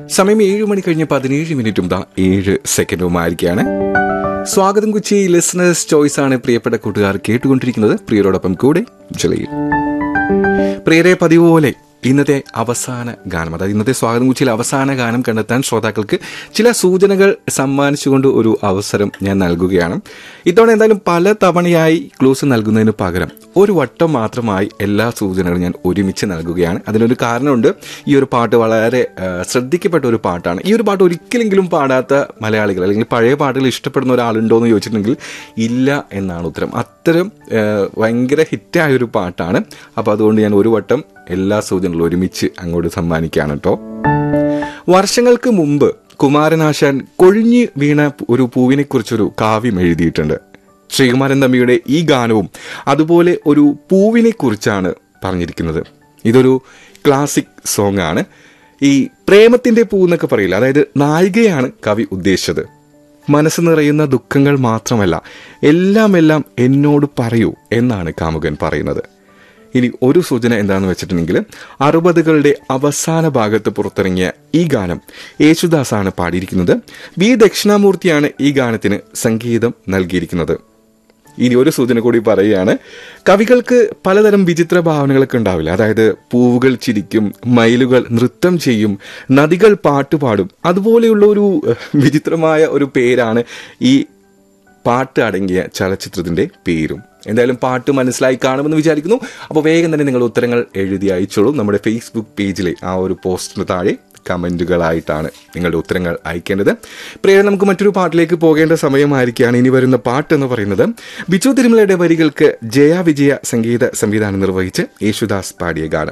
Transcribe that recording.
സമയം ഏഴ് മണി കഴിഞ്ഞ് പതിനേഴ് മിനിറ്റും ദാ ഏഴ് സെക്കൻഡുമായിരിക്കുകയാണ് സ്വാഗതം കൊച്ചി ലിസണേഴ്സ് ചോയ്സ് ആണ് പ്രിയപ്പെട്ട കൂട്ടുകാർ കേട്ടുകൊണ്ടിരിക്കുന്നത് പ്രിയരോടൊപ്പം കൂടെ ജലയിൽ പ്രിയരെ പതിവ് പോലെ ഇന്നത്തെ അവസാന ഗാനം അതായത് ഇന്നത്തെ സ്വാഗതം കുച്ചിയിൽ അവസാന ഗാനം കണ്ടെത്താൻ ശ്രോതാക്കൾക്ക് ചില സൂചനകൾ സമ്മാനിച്ചുകൊണ്ട് ഒരു അവസരം ഞാൻ നൽകുകയാണ് ഇത്തവണ എന്തായാലും പല തവണയായി ക്ലൂസ് നൽകുന്നതിന് പകരം ഒരു വട്ടം മാത്രമായി എല്ലാ സൂചനകളും ഞാൻ ഒരുമിച്ച് നൽകുകയാണ് അതിനൊരു കാരണമുണ്ട് ഈ ഒരു പാട്ട് വളരെ ആ, ശ്രദ്ധിക്കപ്പെട്ട ഒരു പാട്ടാണ് ഈ ഒരു പാട്ട് ഒരിക്കലെങ്കിലും പാടാത്ത മലയാളികൾ അല്ലെങ്കിൽ പഴയ പാട്ടുകൾ ഇഷ്ടപ്പെടുന്ന ഒരാളുണ്ടോ എന്ന് ചോദിച്ചിട്ടുണ്ടെങ്കിൽ ഇല്ല എന്നാണ് ഉത്തരം അത്തരം ആ, ഭയങ്കര ഹിറ്റായ ഒരു പാട്ടാണ് അപ്പോൾ അതുകൊണ്ട് ഞാൻ ഒരു വട്ടം എല്ലാ സൂചനകളും ഒരുമിച്ച് അങ്ങോട്ട് സമ്മാനിക്കുകയാണ് കേട്ടോ വർഷങ്ങൾക്ക് മുമ്പ് കുമാരനാശാൻ കൊഴിഞ്ഞു വീണ ഒരു പൂവിനെ കുറിച്ചൊരു കാവ്യം എഴുതിയിട്ടുണ്ട് ശ്രീകുമാരൻ തമ്മിയുടെ ഈ ഗാനവും അതുപോലെ ഒരു പൂവിനെ കുറിച്ചാണ് പറഞ്ഞിരിക്കുന്നത് ഇതൊരു ക്ലാസിക് സോങ് ആണ് ഈ പ്രേമത്തിന്റെ പൂ എന്നൊക്കെ പറയില്ല അതായത് നായികയാണ് കവി ഉദ്ദേശിച്ചത് മനസ്സ് നിറയുന്ന ദുഃഖങ്ങൾ മാത്രമല്ല എല്ലാം എല്ലാം എന്നോട് പറയൂ എന്നാണ് കാമുകൻ പറയുന്നത് ഇനി ഒരു സൂചന എന്താണെന്ന് വെച്ചിട്ടുണ്ടെങ്കിൽ അറുപതുകളുടെ അവസാന ഭാഗത്ത് പുറത്തിറങ്ങിയ ഈ ഗാനം യേശുദാസാണ് പാടിയിരിക്കുന്നത് വി ദക്ഷിണാമൂർത്തിയാണ് ഈ ഗാനത്തിന് സംഗീതം നൽകിയിരിക്കുന്നത് ഇനി ഒരു സൂചന കൂടി പറയുകയാണ് കവികൾക്ക് പലതരം വിചിത്ര ഭാവനകളൊക്കെ ഉണ്ടാവില്ല അതായത് പൂവുകൾ ചിരിക്കും മയിലുകൾ നൃത്തം ചെയ്യും നദികൾ പാട്ടുപാടും അതുപോലെയുള്ള ഒരു ഏഹ്, വിചിത്രമായ ഒരു പേരാണ് ഈ പാട്ട് അടങ്ങിയ ചലച്ചിത്രത്തിന്റെ പേരും എന്തായാലും പാട്ട് മനസ്സിലായി കാണുമെന്ന് വിചാരിക്കുന്നു അപ്പോൾ വേഗം തന്നെ നിങ്ങൾ ഉത്തരങ്ങൾ എഴുതി അയച്ചോളൂ നമ്മുടെ ഫേസ്ബുക്ക് പേജിലെ ആ ഒരു പോസ്റ്റിന് താഴെ കമന്റുകളായിട്ടാണ് നിങ്ങളുടെ ഉത്തരങ്ങൾ അയക്കേണ്ടത് പ്രിയ നമുക്ക് മറ്റൊരു പാട്ടിലേക്ക് പോകേണ്ട സമയമായിരിക്കുകയാണ് ഇനി വരുന്ന പാട്ട് എന്ന് പറയുന്നത് ബിജു തിരുമലയുടെ വരികൾക്ക് ജയ വിജയ സംഗീത സംവിധാനം നിർവഹിച്ച് യേശുദാസ് പാടിയ ഗാനം